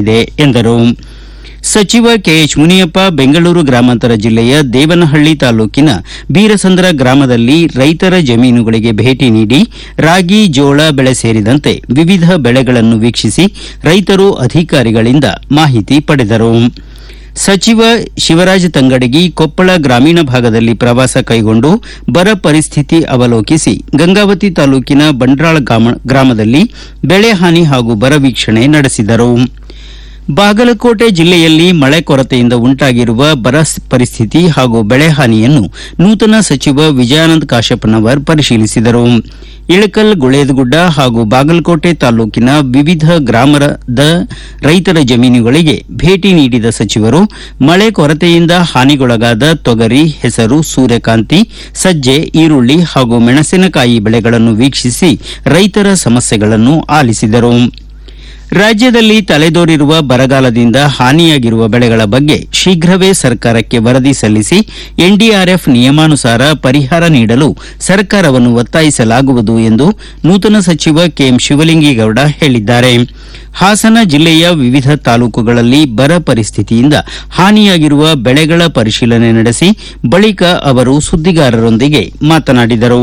ನೀಡಲಾಗಿದೆ ಎಂದರು ಸಚಿವ ಕೆಎಚ್ ಮುನಿಯಪ್ಪ ಬೆಂಗಳೂರು ಗ್ರಾಮಾಂತರ ಜಿಲ್ಲೆಯ ದೇವನಹಳ್ಳಿ ತಾಲೂಕಿನ ಬೀರಸಂದ್ರ ಗ್ರಾಮದಲ್ಲಿ ರೈತರ ಜಮೀನುಗಳಿಗೆ ಭೇಟಿ ನೀಡಿ ರಾಗಿ ಜೋಳ ಬೆಳೆ ಸೇರಿದಂತೆ ವಿವಿಧ ಬೆಳೆಗಳನ್ನು ವೀಕ್ಷಿಸಿ ರೈತರು ಅಧಿಕಾರಿಗಳಿಂದ ಮಾಹಿತಿ ಪಡೆದರು ಸಚಿವ ಶಿವರಾಜ ತಂಗಡಗಿ ಕೊಪ್ಪಳ ಗ್ರಾಮೀಣ ಭಾಗದಲ್ಲಿ ಪ್ರವಾಸ ಕೈಗೊಂಡು ಬರ ಪರಿಸ್ಥಿತಿ ಅವಲೋಕಿಸಿ ಗಂಗಾವತಿ ತಾಲೂಕಿನ ಬಂಡ್ರಾಳ ಗ್ರಾಮ- ಗ್ರಾಮದಲ್ಲಿ ಬೆಳೆ ಹಾನಿ ಹಾಗೂ ಬರ ವೀಕ್ಷಣೆ ನಡೆಸಿದರು ಬಾಗಲಕೋಟೆ ಜಿಲ್ಲೆಯಲ್ಲಿ ಮಳೆ ಕೊರತೆಯಿಂದ ಉಂಟಾಗಿರುವ ಬರ ಸ್- ಪರಿಸ್ಥಿತಿ ಹಾಗೂ ಬೆಳೆ ಹಾನಿಯನ್ನು ನೂತನ ಸಚಿವ ವಿಜಯಾನಂದ ಕಾಶಪ್ಪನವರ್ ಪರಿಶೀಲಿಸಿದರು ಇಳಕಲ್ ಗುಳೇದಗುಡ್ಡ ಹಾಗೂ ಬಾಗಲಕೋಟೆ ತಾಲೂಕಿನ ವಿವಿಧ ಗ್ರಾಮದ ರೈತರ ಜಮೀನುಗಳಿಗೆ ಭೇಟಿ ನೀಡಿದ ಸಚಿವರು ಮಳೆ ಕೊರತೆಯಿಂದ ಹಾನಿಗೊಳಗಾದ ತೊಗರಿ ಹೆಸರು ಸೂರ್ಯಕಾಂತಿ ಸಜ್ಜೆ ಈರುಳ್ಳಿ ಹಾಗೂ ಮೆಣಸಿನಕಾಯಿ ಬೆಳೆಗಳನ್ನು ವೀಕ್ಷಿಸಿ ರೈತರ ಸಮಸ್ಯೆಗಳನ್ನು ಆಲಿಸಿದರು ರಾಜ್ಯದಲ್ಲಿ ತಲೆದೋರಿರುವ ಬರಗಾಲದಿಂದ ಹಾನಿಯಾಗಿರುವ ಬೆಳೆಗಳ ಬಗ್ಗೆ ಶೀಘ್ರವೇ ಸರ್ಕಾರಕ್ಕೆ ವರದಿ ಸಲ್ಲಿಸಿ ಎನ್ಡಿಆರ್ಎಫ್ ನಿಯಮಾನುಸಾರ ಪರಿಹಾರ ನೀಡಲು ಸರ್ಕಾರವನ್ನು ಒತ್ತಾಯಿಸಲಾಗುವುದು ಎಂದು ನೂತನ ಸಚಿವ ಕೆಎಂ ಶಿವಲಿಂಗೇಗೌಡ ಹೇಳಿದ್ದಾರೆ ಹಾಸನ ಜಿಲ್ಲೆಯ ವಿವಿಧ ತಾಲೂಕುಗಳಲ್ಲಿ ಬರ ಪರಿಸ್ಥಿತಿಯಿಂದ ಹಾನಿಯಾಗಿರುವ ಬೆಳೆಗಳ ಪರಿಶೀಲನೆ ನಡೆಸಿ ಬಳಿಕ ಅವರು ಸುದ್ದಿಗಾರರೊಂದಿಗೆ ಮಾತನಾಡಿದರು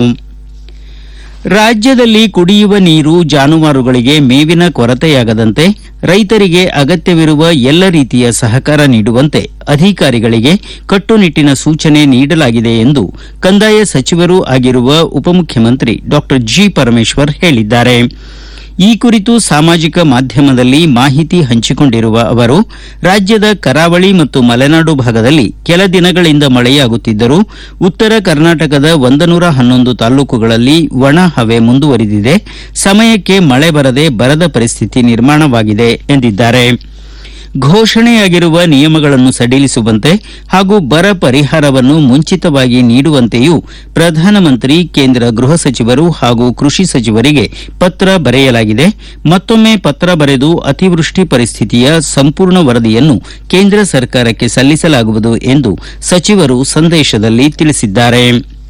ರಾಜ್ಯದಲ್ಲಿ ಕುಡಿಯುವ ನೀರು ಜಾನುವಾರುಗಳಿಗೆ ಮೇವಿನ ಕೊರತೆಯಾಗದಂತೆ ರೈತರಿಗೆ ಅಗತ್ಯವಿರುವ ಎಲ್ಲ ರೀತಿಯ ಸಹಕಾರ ನೀಡುವಂತೆ ಅಧಿಕಾರಿಗಳಿಗೆ ಕಟ್ಟುನಿಟ್ಟಿನ ಸೂಚನೆ ನೀಡಲಾಗಿದೆ ಎಂದು ಕಂದಾಯ ಸಚಿವರೂ ಆಗಿರುವ ಉಪಮುಖ್ಯಮಂತ್ರಿ ಡಾ ಜಿ ಪರಮೇಶ್ವರ್ ಹೇಳಿದ್ದಾರೆ ಈ ಕುರಿತು ಸಾಮಾಜಿಕ ಮಾಧ್ಯಮದಲ್ಲಿ ಮಾಹಿತಿ ಹಂಚಿಕೊಂಡಿರುವ ಅವರು ರಾಜ್ಯದ ಕರಾವಳಿ ಮತ್ತು ಮಲೆನಾಡು ಭಾಗದಲ್ಲಿ ಕೆಲ ದಿನಗಳಿಂದ ಮಳೆಯಾಗುತ್ತಿದ್ದರೂ ಉತ್ತರ ಕರ್ನಾಟಕದ ಒಂದನೂರ ಹನ್ನೊಂದು ತಾಲೂಕುಗಳಲ್ಲಿ ಒಣ ಹವೆ ಮುಂದುವರಿದಿದೆ ಸಮಯಕ್ಕೆ ಮಳೆ ಬರದೆ ಬರದ ಪರಿಸ್ಥಿತಿ ನಿರ್ಮಾಣವಾಗಿದೆ ಎಂದಿದ್ದಾರೆ ಘೋಷಣೆಯಾಗಿರುವ ನಿಯಮಗಳನ್ನು ಸಡಿಲಿಸುವಂತೆ ಹಾಗೂ ಬರ ಪರಿಹಾರವನ್ನು ಮುಂಚಿತವಾಗಿ ನೀಡುವಂತೆಯೂ ಪ್ರಧಾನಮಂತ್ರಿ ಕೇಂದ್ರ ಗೃಹ ಸಚಿವರು ಹಾಗೂ ಕೃಷಿ ಸಚಿವರಿಗೆ ಪತ್ರ ಬರೆಯಲಾಗಿದೆ ಮತ್ತೊಮ್ಮೆ ಪತ್ರ ಬರೆದು ಅತಿವೃಷ್ಟಿ ಪರಿಸ್ಥಿತಿಯ ಸಂಪೂರ್ಣ ವರದಿಯನ್ನು ಕೇಂದ್ರ ಸರ್ಕಾರಕ್ಕೆ ಸಲ್ಲಿಸಲಾಗುವುದು ಎಂದು ಸಚಿವರು ಸಂದೇಶದಲ್ಲಿ ತಿಳಿಸಿದ್ದಾರೆ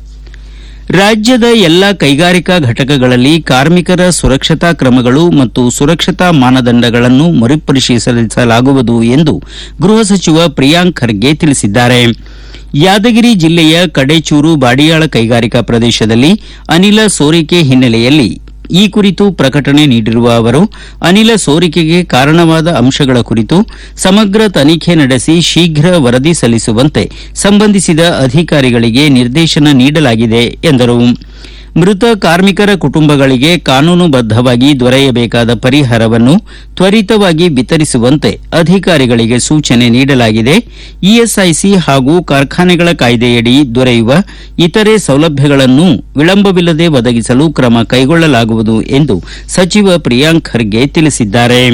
ರಾಜ್ಯದ ಎಲ್ಲ ಕೈಗಾರಿಕಾ ಘಟಕಗಳಲ್ಲಿ ಕಾರ್ಮಿಕರ ಸುರಕ್ಷತಾ ಕ್ರಮಗಳು ಮತ್ತು ಸುರಕ್ಷತಾ ಮಾನದಂಡಗಳನ್ನು ಮರುಪರಿಶೀಲಿಸಲಾಗುವುದು ಎಂದು ಗೃಹ ಸಚಿವ ಪ್ರಿಯಾಂಕ್ ಖರ್ಗೆ ತಿಳಿಸಿದ್ದಾರೆ ಯಾದಗಿರಿ ಜಿಲ್ಲೆಯ ಕಡೇಚೂರು ಬಾಡಿಯಾಳ ಕೈಗಾರಿಕಾ ಪ್ರದೇಶದಲ್ಲಿ ಅನಿಲ ಸೋರಿಕೆ ಹಿನ್ನೆಲೆಯಲ್ಲಿ ಈ ಕುರಿತು ಪ್ರಕಟಣೆ ನೀಡಿರುವ ಅವರು ಅನಿಲ ಸೋರಿಕೆಗೆ ಕಾರಣವಾದ ಅಂಶಗಳ ಕುರಿತು ಸಮಗ್ರ ತನಿಖೆ ನಡೆಸಿ ಶೀಘ್ರ ವರದಿ ಸಲ್ಲಿಸುವಂತೆ ಸಂಬಂಧಿಸಿದ ಅಧಿಕಾರಿಗಳಿಗೆ ನಿರ್ದೇಶನ ನೀಡಲಾಗಿದೆ ಎಂದರು ಮೃತ ಕಾರ್ಮಿಕರ ಕುಟುಂಬಗಳಿಗೆ ಕಾನೂನುಬದ್ದವಾಗಿ ದೊರೆಯಬೇಕಾದ ಪರಿಹಾರವನ್ನು ತ್ವರಿತವಾಗಿ ವಿತರಿಸುವಂತೆ ಅಧಿಕಾರಿಗಳಿಗೆ ಸೂಚನೆ ನೀಡಲಾಗಿದೆ ಇಎಸ್ಐಸಿ ಹಾಗೂ ಕಾರ್ಖಾನೆಗಳ ಕಾಯ್ದೆಯಡಿ ದೊರೆಯುವ ಇತರೆ ಸೌಲಭ್ಯಗಳನ್ನು ವಿಳಂಬವಿಲ್ಲದೆ ಒದಗಿಸಲು ಕ್ರಮ ಕೈಗೊಳ್ಳಲಾಗುವುದು ಎಂದು ಸಚಿವ ಪ್ರಿಯಾಂಕ್ ಖರ್ಗೆ ತಿಳಿಸಿದ್ದಾರೆ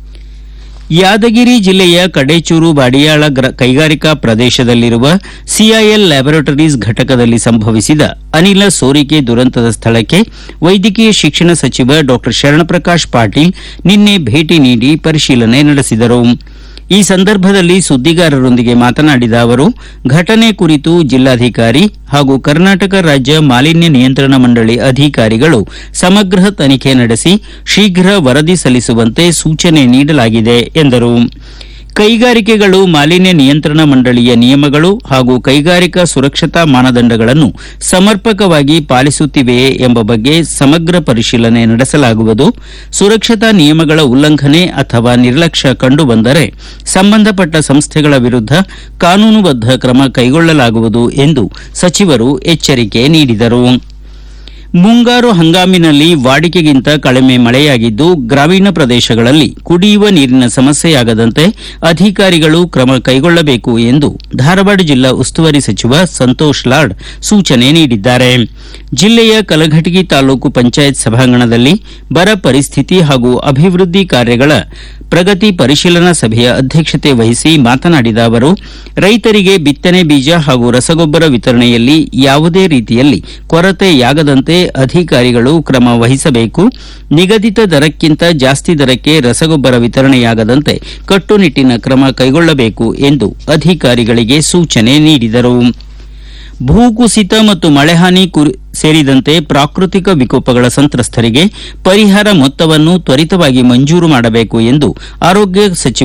ಯಾದಗಿರಿ ಜಿಲ್ಲೆಯ ಕಡೇಚೂರು ಬಾಡಿಯಾಳ ಗ್ರ- ಕೈಗಾರಿಕಾ ಪ್ರದೇಶದಲ್ಲಿರುವ ಸಿಐಎಲ್ ಲ್ಯಾಬೊರೇಟರೀಸ್ ಘಟಕದಲ್ಲಿ ಸಂಭವಿಸಿದ ಅನಿಲ ಸೋರಿಕೆ ದುರಂತದ ಸ್ಥಳಕ್ಕೆ ವೈದ್ಯಕೀಯ ಶಿಕ್ಷಣ ಸಚಿವ ಡಾ ಶರಣಪ್ರಕಾಶ್ ಪಾಟೀಲ್ ನಿನ್ನೆ ಭೇಟಿ ನೀಡಿ ಪರಿಶೀಲನೆ ನಡೆಸಿದರು ಈ ಸಂದರ್ಭದಲ್ಲಿ ಸುದ್ದಿಗಾರರೊಂದಿಗೆ ಮಾತನಾಡಿದ ಅವರು ಘಟನೆ ಕುರಿತು ಜಿಲ್ಲಾಧಿಕಾರಿ ಹಾಗೂ ಕರ್ನಾಟಕ ರಾಜ್ಯ ಮಾಲಿನ್ಯ ನಿಯಂತ್ರಣ ಮಂಡಳಿ ಅಧಿಕಾರಿಗಳು ಸಮಗ್ರ ತನಿಖೆ ನಡೆಸಿ ಶೀಘ್ರ ವರದಿ ಸಲ್ಲಿಸುವಂತೆ ಸೂಚನೆ ನೀಡಲಾಗಿದೆ ಎಂದರು ಕೈಗಾರಿಕೆಗಳು ಮಾಲಿನ್ಯ ನಿಯಂತ್ರಣ ಮಂಡಳಿಯ ನಿಯಮಗಳು ಹಾಗೂ ಕೈಗಾರಿಕಾ ಸುರಕ್ಷತಾ ಮಾನದಂಡಗಳನ್ನು ಸಮರ್ಪಕವಾಗಿ ಪಾಲಿಸುತ್ತಿವೆಯೇ ಎಂಬ ಬಗ್ಗೆ ಸಮಗ್ರ ಪರಿಶೀಲನೆ ನಡೆಸಲಾಗುವುದು ಸುರಕ್ಷತಾ ನಿಯಮಗಳ ಉಲ್ಲಂಘನೆ ಅಥವಾ ನಿರ್ಲಕ್ಷ್ಯ ಕಂಡುಬಂದರೆ ಸಂಬಂಧಪಟ್ಟ ಸಂಸ್ಥೆಗಳ ವಿರುದ್ಧ ಕಾನೂನುಬದ್ಧ ಕ್ರಮ ಕೈಗೊಳ್ಳಲಾಗುವುದು ಎಂದು ಸಚಿವರು ಎಚ್ಚರಿಕೆ ನೀಡಿದರು ಮುಂಗಾರು ಹಂಗಾಮಿನಲ್ಲಿ ವಾಡಿಕೆಗಿಂತ ಕಡಿಮೆ ಮಳೆಯಾಗಿದ್ದು ಗ್ರಾಮೀಣ ಪ್ರದೇಶಗಳಲ್ಲಿ ಕುಡಿಯುವ ನೀರಿನ ಸಮಸ್ಯೆಯಾಗದಂತೆ ಅಧಿಕಾರಿಗಳು ಕ್ರಮ ಕೈಗೊಳ್ಳಬೇಕು ಎಂದು ಧಾರವಾಡ ಜಿಲ್ಲಾ ಉಸ್ತುವಾರಿ ಸಚಿವ ಸಂತೋಷ್ ಲಾಡ್ ಸೂಚನೆ ನೀಡಿದ್ದಾರೆ ಜಿಲ್ಲೆಯ ಕಲಘಟಗಿ ತಾಲೂಕು ಪಂಚಾಯತ್ ಸಭಾಂಗಣದಲ್ಲಿ ಬರ ಪರಿಸ್ಥಿತಿ ಹಾಗೂ ಅಭಿವೃದ್ಧಿ ಕಾರ್ಯಗಳ ಪ್ರಗತಿ ಪರಿಶೀಲನಾ ಸಭೆಯ ಅಧ್ಯಕ್ಷತೆ ವಹಿಸಿ ಮಾತನಾಡಿದ ಅವರು ರೈತರಿಗೆ ಬಿತ್ತನೆ ಬೀಜ ಹಾಗೂ ರಸಗೊಬ್ಬರ ವಿತರಣೆಯಲ್ಲಿ ಯಾವುದೇ ರೀತಿಯಲ್ಲಿ ಕೊರತೆಯಾಗದಂತೆ ಅಧಿಕಾರಿಗಳು ಕ್ರಮ ವಹಿಸಬೇಕು ನಿಗದಿತ ದರಕ್ಕಿಂತ ಜಾಸ್ತಿ ದರಕ್ಕೆ ರಸಗೊಬ್ಬರ ವಿತರಣೆಯಾಗದಂತೆ ಕಟ್ಟುನಿಟ್ಟಿನ ಕ್ರಮ ಕೈಗೊಳ್ಳಬೇಕು ಎಂದು ಅಧಿಕಾರಿಗಳಿಗೆ ಸೂಚನೆ ನೀಡಿದರು ಭೂಕುಸಿತ ಮತ್ತು ಮಳೆಹಾನಿ ಕುರಿ- ಸೇರಿದಂತೆ ಪ್ರಾಕೃತಿಕ ವಿಕೋಪಗಳ ಸಂತ್ರಸ್ತರಿಗೆ ಪರಿಹಾರ ಮೊತ್ತವನ್ನು ತ್ವರಿತವಾಗಿ ಮಂಜೂರು ಮಾಡಬೇಕು ಎಂದು ಆರೋಗ್ಯ ಸಚಿವ